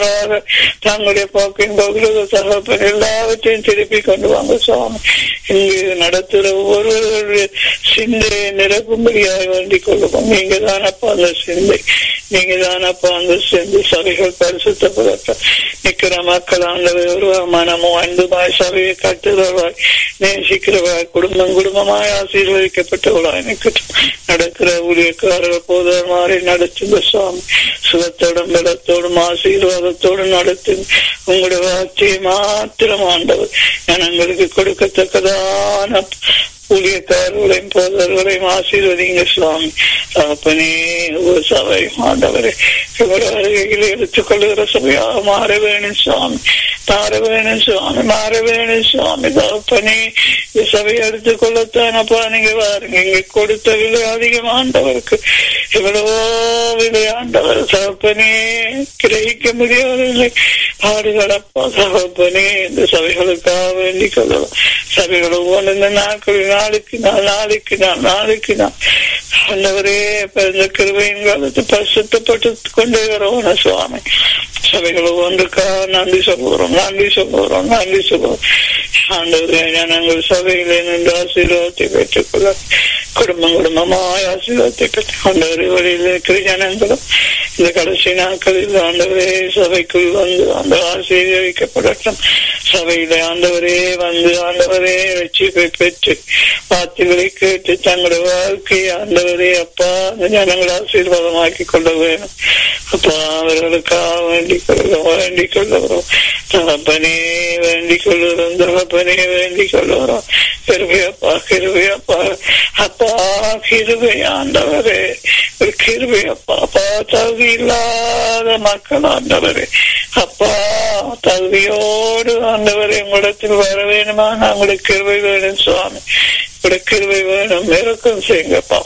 தங்களுடைய போக்கின் பகுதியில் தகப்பன் எல்லாவற்றையும் திருப்பி கொண்டு வாங்க சுவாமி இங்கு நடத்துகிற ஒவ்வொருவருடைய சிந்தையை நிரப்பும்படியாக வேண்டிக் கொள்ளுவோம் நீங்க தானப்பா அந்த சிந்தை நீங்க தானப்பா அந்த சிந்தை சபைகள் பரிசுத்தப்படட்டும் நிக்கிற மக்கள் ஆண்டவர் மனமும் அன்புமாய் சபையை கட்டுறவாய் நேசிக்கிறவாய் குடும்பம் குடும்பமாய் ஆசீர்வதிக்கப்பட்டவளாய் நிற்கட்டும் நடக்கிற ஊழியக்காரர்கள் போதர் மாறி நடத்துங்க சுவாமி சுகத்தோடும் பலத்தோடும் ஆசீர்வாதத்தோடும் நடத்துங்க உங்களுடைய வார்த்தையை மாத்திரம் ஆண்டவர் ஜனங்களுக்கு கொடுக்கத்தக்கதான ஊழியக்காரர்களையும் போதர்களையும் ஆசீர்வதிங்க சுவாமி தகப்பனே ஒரு சபை ஆண்டவரை இவருடைய அருகையில் எடுத்துக் கொள்ளுகிற சபையாக மாற வேணும் சுவாமி மாற வேணும் சுவாமி மாற வேணும் சுவாமி தகப்பனே இந்த சபையை எடுத்துக் கொள்ளத்தானப்பா நீங்க பாருங்க இங்க கொடுத்த விலை அதிகம் ஆண்டவருக்கு எவ்வளவோ விலை ஆண்டவர் தகப்பனே கிரகிக்க முடியவில்லை பாடுகளப்பா தகப்பனே இந்த சபைகளுக்காக வேண்டிக் கொள்ளலாம் சபைகள் ஒவ்வொன்று இந்த நாட்களில் நாளுக்கு நாள் நாளுக்கு நாள் நாளுக்கு நாள் ஆண்டவரே பிறந்த கிருபையின் காலத்து பரிசுத்தப்பட்டு கொண்டே வரவோன சுவாமி சபைகள் ஒவ்வொன்றுக்காக நன்றி சொல்லுகிறோம் நன்றி சொல்லுகிறோம் நன்றி சொல்லுவோம் ஆண்டவரே நாங்கள் சபையிலே நின்று ஆசீர்வாதத்தை பெற்றுக்கொள்ள குடும்பம் குடும்பமாய் ஆசீர்வாதத்தை பெற்று ஆண்டவரே வழியில் இருக்கிற ஜனங்களும் இந்த கடைசி நாட்களில் ஆண்டவரே சபைக்குள் வந்து அந்த ஆசீர்வதிக்கப்படட்டும் சபையில ஆண்டவரே வந்து ஆண்டவரே ரட்சிப்பை பெற்று வார்த்தைகளை கேட்டு தங்களுடைய வாழ்க்கையை ஆண்டவரே அப்பா அந்த ஜனங்களை ஆசீர்வாதமாக்கி கொள்ள வேணும் அப்பா அவர்களுக்காக வேண்டிக் கொள்ளும் வேண்டிக் கொள்ளுகிறோம் தகப்பனே வேண்டிக் கொள்ளுகிறோம் தகப்பனே வேண்டிக் கொள்ளுகிறோம் கிருபையப்பா கிருபையப்பா அப்பா கிருபை ஆண்டவரே ஒரு கிருபையப்பா அப்பா தகுதி இல்லாத மக்கள் ஆண்டவரே அப்பா தகுதியோடு ஆண்டவரே உங்களிடத்தில் வர வேணுமா உங்களுக்கு கிருபை வேணும் சுவாமி உங்களுடைய கிருபை வேணும் இறக்கம் செய்யுங்கப்பா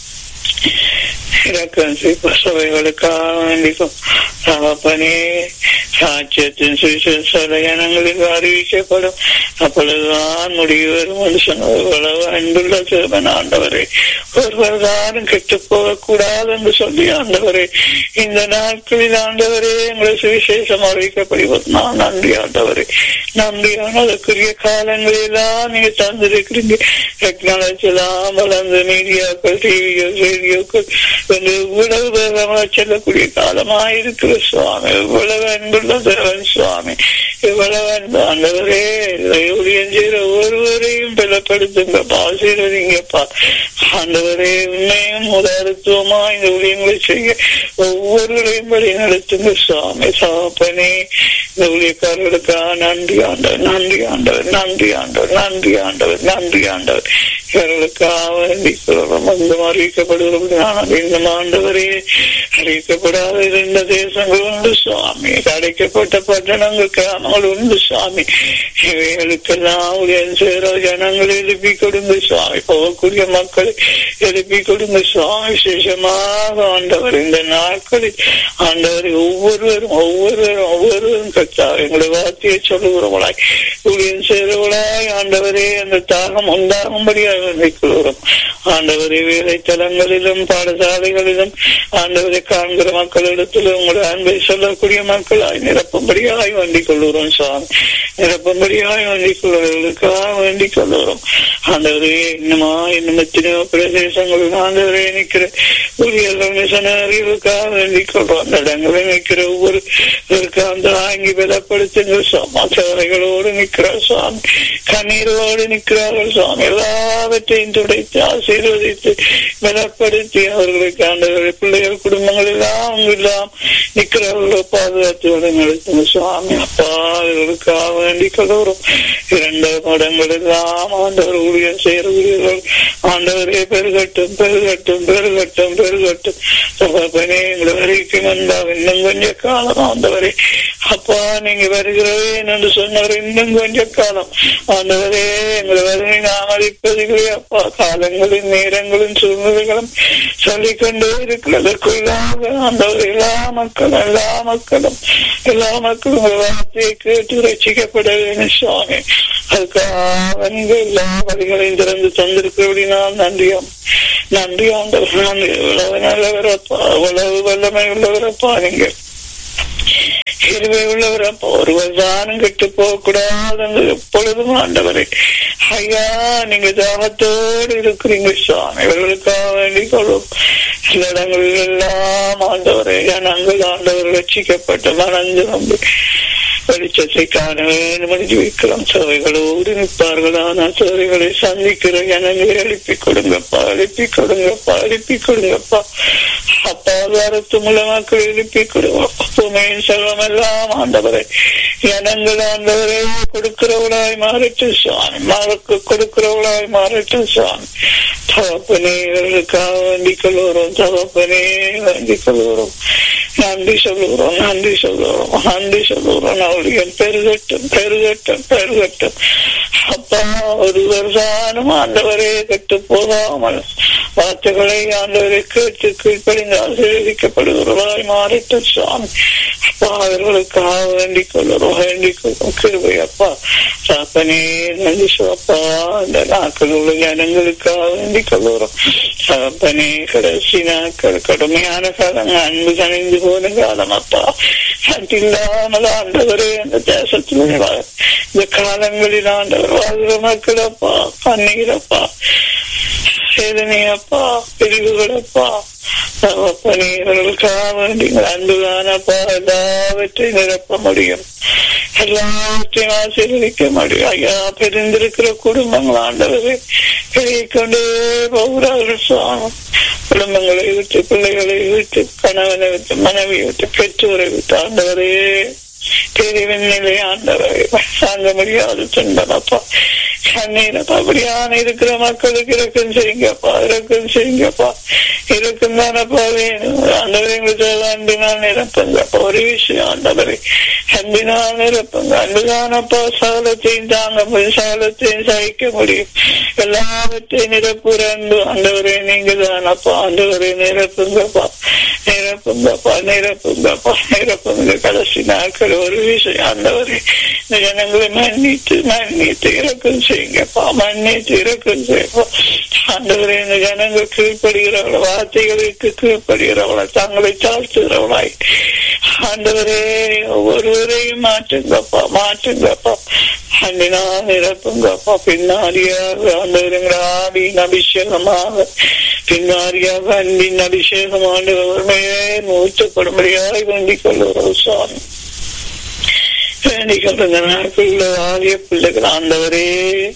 இறக்கம் செய்ய சபைகளுக்காக வேண்டிக்கும் தகப்பனே சாட்சியத்தின் சுவிசேஷ ஜனங்களுக்கு அறிவிக்கப்படும் அப்பொழுதுதான் முடிவு வரும் என்று சொன்னது எவ்வளவு அன்புள்ள சிறுவன் ஆண்டவரே ஒருவர் தானும் கெட்டு போகக்கூடாது என்று சொல்லி ஆண்டவரே இந்த நாட்களில் ஆண்டவரே எங்களை சுவிசேஷம் அறிவிக்கப்படுவது நான் நன்றி ஆண்டவரே நன்றியான அதற்குரிய காலங்களெல்லாம் நீங்க தந்திருக்கிறீங்க டெக்னாலஜி எல்லாம் வளர்ந்த மீடியாக்கள் டிவிகள் ரேடியோக்கள் இவ்வளவு வேகமாக செல்லக்கூடிய காலமாயிருக்கிற சுவாமி இவ்வளவு அன்புள்ள தேவன் சுவாமி இவ்வளவு அன்பு ஆண்டவரே ஊழியம் செய்கிற ஒருவரையும் பலப்படுத்துங்கப்பா ஆசீர்வதிங்கப்பா ஆண்டவரே உண்மையும் உதாரத்துவமா இந்த ஊழியங்களை செய்ய ஒவ்வொருவரையும் வழி நடத்துங்க சுவாமி சாப்பனே இந்த ஊழியக்காரர்களுக்காக நன்றி ஆண்டவர் நன்றி ஆண்டவர் நன்றி ஆண்டவர் நன்றி ஆண்டவர் நன்றி ஆண்டவர் இவர்களுக்காக வேண்டிக்கிறோம் வந்து அறிவிக்கப்படுகிறோம் இந்த ஆண்டவரே அறிவிக்கப்படாத இருந்த தேசங்கள் உண்டு சுவாமி அடைக்கப்பட்ட பட்டணங்கள் கிராமங்கள் உண்டு சுவாமி இவைகளுக்கெல்லாம் உடன் சேர ஜனங்கள் எழுப்பி கொடுங்க சுவாமி போகக்கூடிய மக்களை எழுப்பி கொடுங்க சுவாமி விசேஷமாக ஆண்டவர் இந்த நாட்களில் ஆண்டவர் ஒவ்வொருவரும் ஒவ்வொருவரும் ஒவ்வொருவரும் கத்தா எங்களை வார்த்தையை சொல்லுகிறவளாய் உடன் சேரவளாய் ஆண்டவரே அந்த தாகம் உண்டாகும்படியாக நிற்கிறோம் ஆண்டவரே வேலை தலங்களிலும் பாடசாலைகளிலும் ஆண்டவரை காண்கிற மக்களிடத்தில் உங்களுடைய அன்பை சொல்லக்கூடிய மக்களாய் நிரப்பும்படியாய் வேண்டிக் கொள்ளுகிறோம் சுவாமி நிரப்பும்படியாய் வேண்டிக் கொள்வதற்காக வேண்டிக் கொள்ளுகிறோம் ஆண்டவரே இன்னுமா இன்னும் எத்தனையோ பிரதேசங்களில் ஆண்டவரே நிற்கிற ஊழியர்கள் மிஷனரிகளுக்காக வேண்டிக் கொள்றோம் அந்த இடங்களில் நிற்கிற ஒவ்வொரு அந்த வாங்கி பலப்படுத்துங்க சுவாமி சேவைகளோடு நிற்கிறார் சுவாமி கண்ணீரோடு நிற்கிறார்கள் சுவாமி எல்லாவற்றையும் துடைத்து ஆசீர்வதித்து பலப்படுத்தி அவர்களுக்கு ஆண்டவர்கள் பிள்ளைகள் குடும்பங்கள் எல்லாம் எல்லாம் நிற்கிறவர்களோ பாதுகாத்து நடத்துங்க சுவாமி அப்பா அவர்களுக்காக வேண்டிக் கொள்கிறோம் இரண்டு மடங்கள் எல்லாம் ஆண்டவர் ஊழியம் செய்கிற ஊழியர்கள் ஆண்டவரே பெருகட்டும் பெருகட்டும் பெருகட்டும் பெருகட்டும் சகப்பனே எங்களை வரைக்கும் வந்தா இன்னும் கொஞ்ச காலம் ஆண்டவரே அப்பா நீங்க வருகிறேன் என்று சொன்னவர் இன்னும் கொஞ்ச காலம் ஆண்டவரே எங்களை வருகை நாமதிப்பதிலே அப்பா காலங்களின் நேரங்களும் சூழ்நிலைகளும் சொல்லிக்கொண்டே இருக்கிறதற்குள்ளாக ஆண்டவர் எல்லா மக்களும் எல்லா மக்களும் எல்லா மக்களும் வார்த்தையை கேட்டு ரசிக்கப்பட வேண்டும் சுவாமி அதுக்காக நீங்க எல்லா வழிகளையும் திறந்து தந்திருக்கிறபடினால் நன்றியாம் நன்றி ஆண்டவர் நன்றி இவ்வளவு நல்லவரப்பா இவ்வளவு வல்லமை உள்ளவரப்பா நீங்க கிருவை உள்ளவர் அப்பா ஒருவர் தானும் கெட்டு போக கூடாது எப்பொழுதும் ஆண்டவரே ஐயா நீங்க தாகத்தோடு இருக்கிறீங்க சுவாமி இவர்களுக்காக வேண்டிக் கொள்ளும் சில இடங்களில் எல்லாம் ஆண்டவரே நாங்கள் ஆண்டவர் ரட்சிக்கப்பட்ட மனந்து நம்பி வெளிச்சத்தை காண வேண்டும் என்று வைக்கலாம் சேவைகளோடு நிற்பார்கள் ஆனால் சேவைகளை சந்திக்கிற ஜனங்களை எழுப்பி கொடுங்கப்பா எழுப்பி கொடுங்கப்பா எழுப்பி கொடுங்கப்பா அப்பா வாரத்து மூலமாக்கள் எழுப்பி கொடுங்க பூமியின் செல்வம் எல்லாம் ஆண்டவரை ஜனங்கள் ஆண்டவரை கொடுக்கிறவளாய் மாறட்டும் சுவாமி மாறக்கு கொடுக்கிறவளாய் மாறட்டும் சுவாமி தகப்பனே இவர்களுக்காக வேண்டிக் கொள்கிறோம் தகப்பனே வேண்டிக் கொள்கிறோம் நன்றி சொல்லுகிறோம் நன்றி சொல்லுகிறோம் நன்றி சொல்லுகிறோம் அவளுடைய பெருகட்டும் பெருகட்டும் பெருகட்டும் அப்பா ஒருவர் தானும் ஆண்டவரே கெட்டு போகாமல் வார்த்தைகளை ஆண்டவரை கேட்டு கீழ்ப்படிந்து ஆசீர்வதிக்கப்படுகிறவர்களாய் மாறிட்டும் சுவாமி அப்பா அவர்களுக்காக வேண்டிக் கொள்ளுறோம் வேண்டிக் கொள்ளும் கிருபை அப்பா சாப்பனே நன்றி அப்பா அந்த நாட்கள் உள்ள ஜனங்களுக்காக வேண்டிக் கொள்ளுறோம் சாப்பனே கடைசி நாட்கள் கடுமையான காலம் அன்பு கணிந்து போன காலம் அப்பா இல்லாமல் ஆண்டவரே அந்த தேசத்தில் இந்த காலங்களில் ஆண்டவர் வாழ்கிற மக்கள் அப்பா கண்ணீரப்பா வேதனையப்பா பிரிவுகளப்பா பணிகளுக்காக நீங்கள் அன்புதானப்பா எல்லாவற்றையும் நிரப்ப முடியும் எல்லாவற்றையும் ஆசீர்வதிக்க முடியும் ஐயா பிரிந்திருக்கிற குடும்பங்கள் ஆண்டவரை பெருகிக் கொண்டே போகிறார்கள் சுவாமி குடும்பங்களை விட்டு பிள்ளைகளை விட்டு கணவனை விட்டு மனைவியை விட்டு பெற்றோரை விட்டு ஆண்டவரே பிரிவின் நிலை ஆண்டவரை தாங்க முடியாது துன்பமப்பா கண்ணீரப்பா அப்படியான இருக்கிற மக்களுக்கு இறக்கம் செய்யுங்கப்பா இறக்கம் செய்யுங்கப்பா இறக்கம் தானப்பா வேணும் ஆண்டவரை எங்களுக்கு அன்பினால் நிரப்புங்கப்பா ஒரு விஷயம் ஆண்டவரை அன்பினால் நிரப்புங்க அன்புதானப்பா சகலத்தையும் தாங்க முடியும் சகலத்தையும் சகிக்க முடியும் எல்லாவற்றையும் நிரப்புற அன்பு ஆண்டவரே நீங்க தானப்பா ஆண்டவரை நிரப்புங்கப்பா நிரப்புங்கப்பா நிரப்புங்கப்பா நிரப்புங்க கடைசி நாட்கள் ஒரு விஷயம் ஆண்டவரே இந்த ஜனங்களை மன்னித்து மன்னித்து இறக்கம் செய்யுங்கப்பா மன்னித்து இறக்கம் செய்யப்பா ஆண்டவரே இந்த ஜனங்கள் கீழ்ப்படுகிறவள வார்த்தைகளுக்கு கீழ்ப்படுகிறவளை தங்களை தாழ்த்துகிறவளாய் ஆண்டவரே ஒவ்வொருவரையும் மாற்றுங்கப்பா மாற்றுங்கப்பா அன்பினால் நிரப்புங்கப்பா பின்னாடியாக ஆண்டவருங்கிற ஆவியின் அபிஷேகமாக பின்னாடியாக அன்பின் அபிஷேகம் ஆண்டவர்மையே மூச்சப்படும்படியாக வேண்டிக் கொள்ளுகிறோம் சுவாமி வேண்டிக் கொள்ளுங்க நாட்களில் ஆகிய பிள்ளைகள் ஆண்டவரே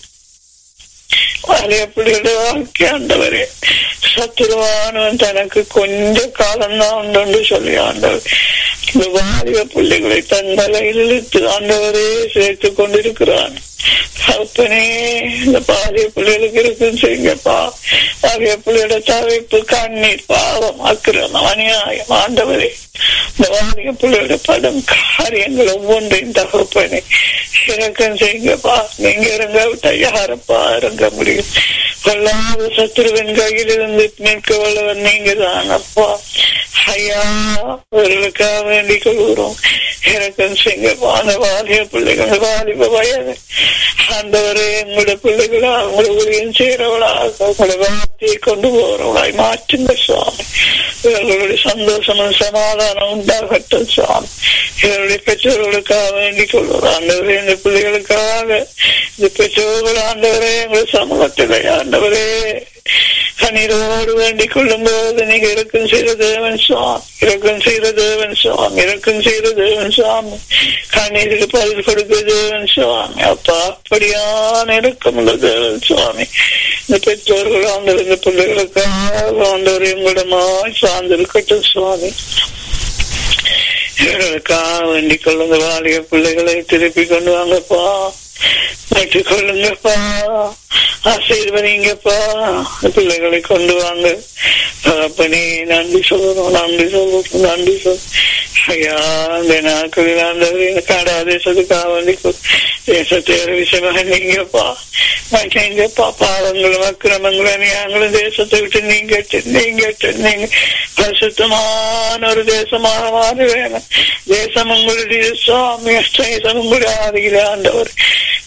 ஆலய பிள்ளைகளுடைய வாழ்க்கை ஆண்டவரே சத்துருவானவன் தனக்கு கொஞ்ச காலம்தான் உண்டு சொல்லி ஆண்டவர் இந்த வாலிப பிள்ளைகளை தன் தலையில் இழுத்து ஆண்டவரே சேர்த்து கொண்டிருக்கிறான் அப்பனே இந்த பாலிய பிள்ளைகளுக்கு இருக்குன்னு செய்யுங்கப்பா பாலிய பிள்ளையோட தவிப்பு கண்ணீர் பாவம் அக்கிரமம் அநியாயம் ஆண்டவரே இந்த வாலிய பிள்ளையோட படம் காரியங்கள் ஒவ்வொன்றையும் தகப்பனே இறக்கம் செய்யுங்கப்பா நீங்க இறங்க விட்டா யாரப்பா இறங்க முடியும் கொள்ளாத சத்துருவின் கையில் இருந்து மீட்க வல்லவர் நீங்க தான் அப்பா ஐயா அவர்களுக்காக வேண்டிக் கொள்கிறோம் இறக்கம் செய்யுங்கப்பா அந்த வாலிய பிள்ளைகள் வாலிப வயது ஆண்டவரே எங்களோட பிள்ளைகளா உங்களை ஊழியம் செய்யறவளாக உங்களை வார்த்தையை கொண்டு போறவளாய் மாற்றுங்க சுவாமி இவர்களுடைய சந்தோஷமும் சமாதானம் உண்டாகட்டும் சுவாமி இவருடைய பெற்றோர்களுக்காக வேண்டிக் கொள்வோம் ஆண்டவரே இந்த பிள்ளைகளுக்காக இந்த பெற்றோர்கள் ஆண்டவரே எங்கள் சமூகத்தில் ஆண்டவரே கண்ணீரோடு வேண்டிக் கொள்ளும் போது நீங்க இறக்கம் செய்த தேவன் சுவாமி இறக்கம் செய்த தேவன் சுவாமி இறக்கம் செய்த தேவன் சுவாமி கண்ணீருக்கு பதில் கொடுக்க தேவன் சுவாமி அப்பா அப்படியான இறக்கமுள்ள தேவன் சுவாமி இந்த பெற்றோர்கள் ஆண்டவர் இந்த பிள்ளைகளுக்காக ஆண்டவர் எங்களிடமாய் சார்ந்திருக்கட்டும் சுவாமி இவர்களுக்காக வேண்டிக் கொள்ளுங்க வாலிய பிள்ளைகளை திருப்பி கொண்டு வாங்கப்பா மாற்றிக் கொள்ளுங்கப்பா ஆசீர்வதிங்கப்பா பிள்ளைகளை கொண்டு வாங்க அப்பனே நன்றி சொல்லணும் நன்றி சொல்லணும் நன்றி சொல் ஐயா இந்த நாட்களில் ஆண்டவர் காடா தேசத்துக்காக வேண்டி தேசத்தை விஷயமாக நீங்கப்பா நீங்கப்பா பாவங்களும் அக்கிரமங்களும் அநியாயங்களும் தேசத்தை விட்டு நீங்க நீங்க நீங்க பரிசுத்தமான ஒரு தேசமாக மாற வேணும் தேசம் உங்களுடைய சுவாமி தேசம் உங்களுடைய ஆதியில் ஆண்டவர்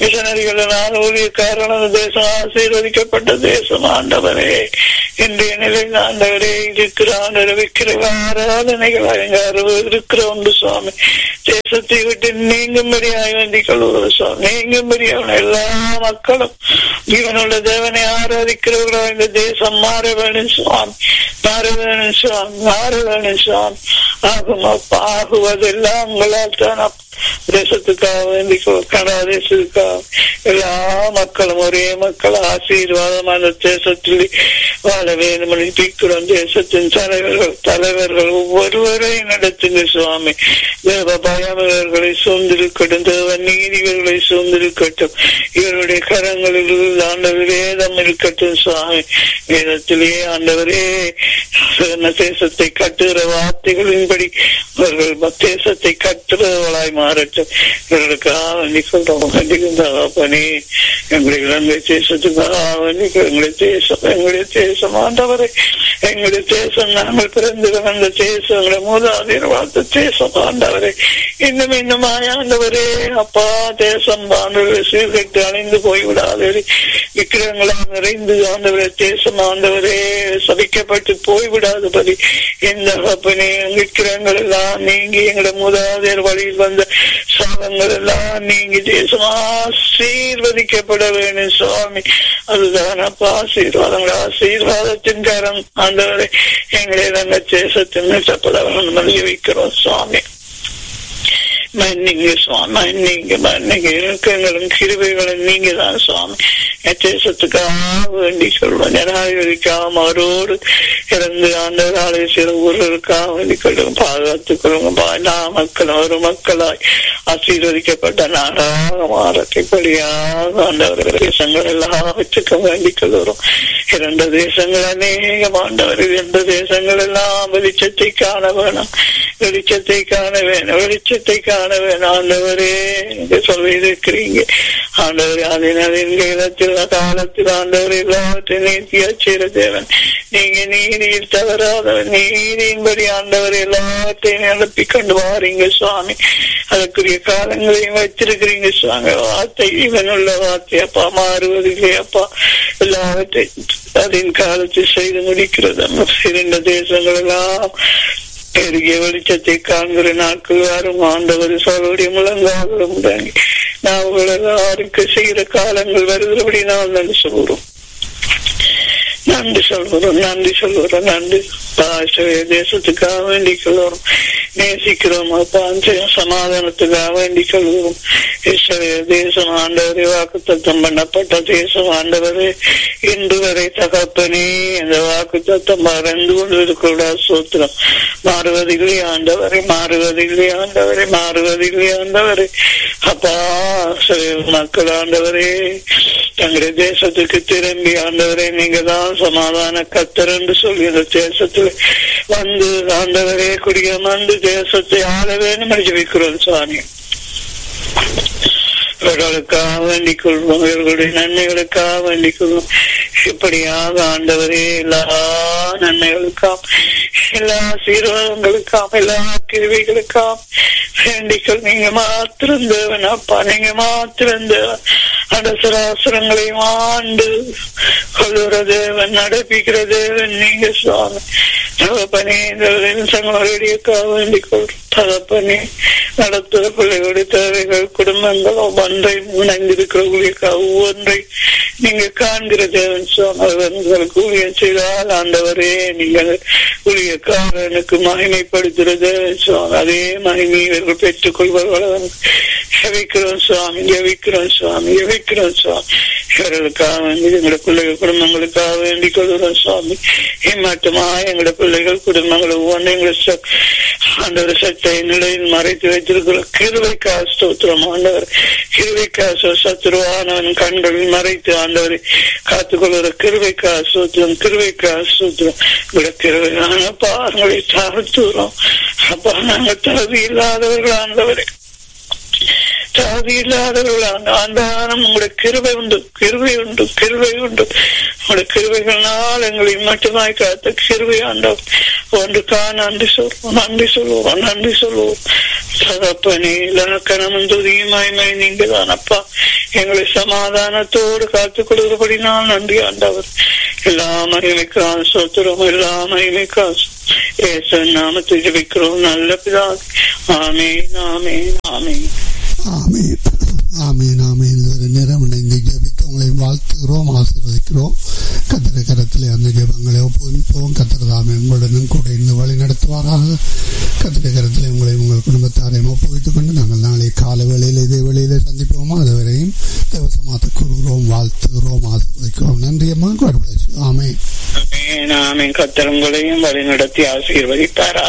மிஷனரிகளால் ஊழியக்காரன் தேசம் ஆசீர்வதிக்கப்பட்ட தேசம் ஆண்டவரே இன்றைய நிலையில் ஆண்டவரே இருக்கிற ஆண்டவரை விற்கிற ஆராதனைகள் அலங்காரம் இருக்கிற உண்டு சுவாமி தேசத்தை விட்டு நீங்கும்படியாய் வேண்டிக் கொள்வது சுவாமி நீங்கும்படியான எல்லா மக்களும் இவனுள்ள தேவனை ஆராதிக்கிறவர்களோ இந்த தேசம் மாற வேணும் சுவாமி மாற வேணும் சுவாமி மாற வேணும் சுவாமி ஆகும் அப்பா ஆகுவதெல்லாம் உங்களால் தான் அப்பா தேசத்துக்காக வேண்டி கனடா தேசத்துக்காக எல்லா மக்களும் ஒரே மக்கள் ஆசீர்வாதமான தேசத்தில் வாழ வேண்டும் பிக்கிறோம் தேசத்தின் தலைவர்கள் தலைவர்கள் ஒவ்வொருவரையும் நடத்துங்க சுவாமி தேவ பயம் இவர்களை சூழ்ந்திருக்கட்டும் தேவ நீதிகளை சூழ்ந்திருக்கட்டும் இவருடைய கரங்களில் ஆண்டவர் வேதம் இருக்கட்டும் சுவாமி வேதத்திலேயே ஆண்டவரே தேசத்தை கட்டுகிற வார்த்தைகளின்படி அவர்கள் தேசத்தை கட்டுறவர்களாய் மாறட்டும் இவர்களுக்காக வேண்டி சொல்றோம் கண்டிப்பானே எங்களுடைய இலங்கை தேசத்துக்காக வேண்டி எங்களுடைய தேசம் எங்களுடைய தேசம் ஆண்டவரை எங்களுடைய தேசம் நாங்கள் பிறந்து வந்த தேசம் எங்களுடைய மூதாதையர் வாழ்த்த தேசம் ஆண்டவரை இன்னும் இன்னும் ஆண்டவரே அப்பா தேசம் ஆண்டவரை சீர்கட்டு அழிந்து போய்விடாதே விக்கிரங்களால் நிறைந்து ஆண்டவரே தேசம் ஆண்டவரே சபிக்கப்பட்டு போய்விடாதபடி இந்த அப்பனே விக்கிரங்கள் எல்லாம் நீங்கி எங்களுடைய மூதாதையர் வழியில் வந்த சாதங்கள் எல்லாம் நீங்கி தேசம் ஆசீர்வதிக்கப்பட வேணும் சுவாமி அதுதான் அப்பா ஆசீர்வாதங்கள் ஆசீர்வாதத்தின் கரம் ஆண்டவரை எங்களை நாங்கள் தேசத்தின் மெச்சப்பட வேண்டும் வைக்கிறோம் சுவாமி மன்னிங்க சுவாமி மன்னிங்க மன்னிங்க இறக்கங்களும் கிருவைகளும் நீங்க தான் சுவாமி தேசத்துக்காக வேண்டி சொல்லுவோம் ஜனாதிபதிக்காக அவரோடு இறந்து ஆண்டு ஆலய சில ஊர்களுக்காக வேண்டி கொள்ளுங்க பாதுகாத்துக் கொள்ளுங்க எல்லா மக்களும் ஒரு மக்களாய் ஆசீர்வதிக்கப்பட்ட நாடாக மாறத்தைப்படியாக ஆண்டவர் தேசங்கள் எல்லாவற்றுக்கும் வேண்டிக் கொள்கிறோம் இரண்டு தேசங்கள் அநேகம் ஆண்டவர் இரண்டு தேசங்கள் எல்லாம் வெளிச்சத்தை காண வேணும் வெளிச்சத்தை காண வேணும் வெளிச்சத்தை காண வேணும் ஆண்டவரே என்று சொல்லி இருக்கிறீங்க ஆண்டவர் அதன் இடத்தில் காலத்தில் ஆண்டவர் எல்லாவற்றையும் நீத்தியா செய்த தேவன் நீங்க நீதியில் தவறாதவன் நீதியின்படி ஆண்டவர் எல்லாவற்றையும் நடத்தி கொண்டு வாரீங்க சுவாமி அதற்குரிய காலங்களையும் வச்சிருக்கிறீங்க சுவாமி வார்த்தை இவனுள்ள வார்த்தை அப்பா மாறுவதில்லை அப்பா எல்லாவற்றையும் அதன் காலத்தில் செய்து முடிக்கிறது இரண்டு தேசங்கள் எல்லாம் பெருகிய வெளிச்சத்தை காண்கிற நாட்கள் வரும் ஆண்டவர் சோழருடைய முழங்காலும் தாங்கி நாங்கள் எல்லாருக்கு செய்கிற காலங்கள் வருகிறபடி நான் நன்றி சொல்கிறோம் நன்றி சொல்கிறோம் நன்றி சொல்கிறோம் நன்றி தேசத்துக்காக வேண்டிக் கொள்கிறோம் நேசிக்கிறோம் அப்பா சமாதானத்துக்காக வேண்டிக் கொள்கிறோம் தேசம் ஆண்டவரே வாக்கு தத்தம் பண்ணப்பட்ட தேசம் ஆண்டவரே இன்று வரை தகப்பனே இந்த வாக்கு தத்தம் மறந்து கொண்டிருக்கூடா சூத்திரம் மாறுவதில்லை ஆண்டவரை மாறுவதில்லை ஆண்டவரை மாறுவதில்லை ஆண்டவரை அப்பா மக்கள் ஆண்டவரே தங்களுடைய தேசத்துக்கு திரும்பி ஆண்டவரே நீங்க தான் சமாதான கத்தர் என்று சொல்லி இந்த தேசத்தில் வந்து ஆண்டவரே குடியமர்ந்து தேசத்தை ஆள வேண்டும் என்று ஜெபிக்கிறோம் சுவாமி இவர்களுக்காக வேண்டிக் கொள்வோம் இவர்களுடைய நன்மைகளுக்காக வேண்டிக் கொள்வோம் இப்படியாக ஆண்டவரே எல்லா நன்மைகளுக்காம் எல்லா சீர்வாதங்களுக்காம் எல்லா கிருவிகளுக்காம் வேண்டிக்கொள் நீங்க மாத்திரம் தேவன் அப்பா நீங்க மாத்திரம் தேவன் அடசராசுரங்களையும் ஆண்டு கொள்ளுற தேவன் நடப்பிக்கிற தேவன் நீங்க சுவாமி தகப்பனே இந்த நிமிஷங்களுடையக்காக வேண்டிக் கொள்றோம் தகப்பனே நடத்துகிற பிள்ளைகளுடைய தேவைகள் குடும்பங்கள் ஒவ்வொன்றை முனைந்திருக்கிற ஊழியக்காக ஒவ்வொன்றை நீங்க காண்கிற தேவன் சுவாமிகளுக்கு ஊழியம் செய்தால் ஆண்டவரே நீங்கள் ஊழியக்காரனுக்கு மகிமைப்படுத்துகிற தேவன் சுவாமி அதே மகிமை இவர்கள் பெற்றுக் கொள்வார்கள் ஜெபிக்கிறோம் சுவாமி ஜெபிக்கிறோம் சுவாமி ஜெபிக்கிறோம் சுவாமி இவர்களுக்காக வேண்டி எங்களோட பிள்ளைகள் குடும்பங்களுக்காக வேண்டிக் கொள்கிறோம் சுவாமி ஏமாற்றமா எங்களோட பிள்ளைகள் குடும்பங்கள் ஒவ்வொன்றும் எங்களை ஆண்டவர் சட்டை நிலையில் மறைத்து வைத்திருக்கிற கிருவைக்கா ஸ்தோத்திரம் ஆண்டவர் கிருவைக்கா சத்துருவானவன் கண்களில் மறைத்து ஆண்டவரை காத்துக்கொள்கிற கிருவைக்கா சூத்திரம் கிருவைக்கா சூத்திரம் இவ்வளவு கிருவையான பாங்களை தாழ்த்துறோம் அப்பா நாங்கள் தகுதி இல்லாதவர்கள் ஆண்டவரை சாதி இல்லாதவர்களான ஆண்டானம் உங்களுடைய கிருபை உண்டு கிருபை உண்டு கிருபை உண்டு உங்களுடைய கிருபைகளால் எங்களை மட்டுமாய் காத்த கிருபை ஆண்டோம் ஒன்றுக்கா நன்றி சொல்வோம் நன்றி சொல்லுவோம் நன்றி சொல்லுவோம் சதப்பனே இலக்கணமும் துதியுமாய்மை நீங்க தானப்பா எங்களை சமாதானத்தோடு காத்துக் கொடுக்கிறபடி நான் நன்றி ஆண்டவர் எல்லா மகிமைக்கான் சோத்திரம் எல்லா மகிமைக்கான் ஏசு நாமத்தை ஜபிக்கிறோம் நல்ல பிதா ஆமேன் ஆமேன் ஆமேன் ஆமீன் ஆமீன் ஆமீன் இதுவரை நேரம் இணைந்து ஜெபித்து உங்களை வாழ்த்துகிறோம் ஆசீர்வதிக்கிறோம் கத்திர கரத்திலே அந்த ஜெபங்களை ஒப்புவிப்போம் கத்திர தாமே உங்களுடனும் கூட இருந்து வழி நடத்துவாராக கத்திர கரத்திலே உங்களை உங்கள் குடும்பத்தாரையும் ஒப்புவித்துக் கொண்டு நாங்கள் நாளை கால வேளையில் இதே வேளையிலே சந்திப்போமா அதுவரையும் தேவசமாத்த கூறுகிறோம் வாழ்த்துகிறோம் ஆசீர்வதிக்கிறோம் நன்றி அம்மா God bless you. ஆமீன் ஆமேன் ஆமேன் கத்தர் உங்களையும் வழி நடத்தி ஆசீர்வதிப்பாரா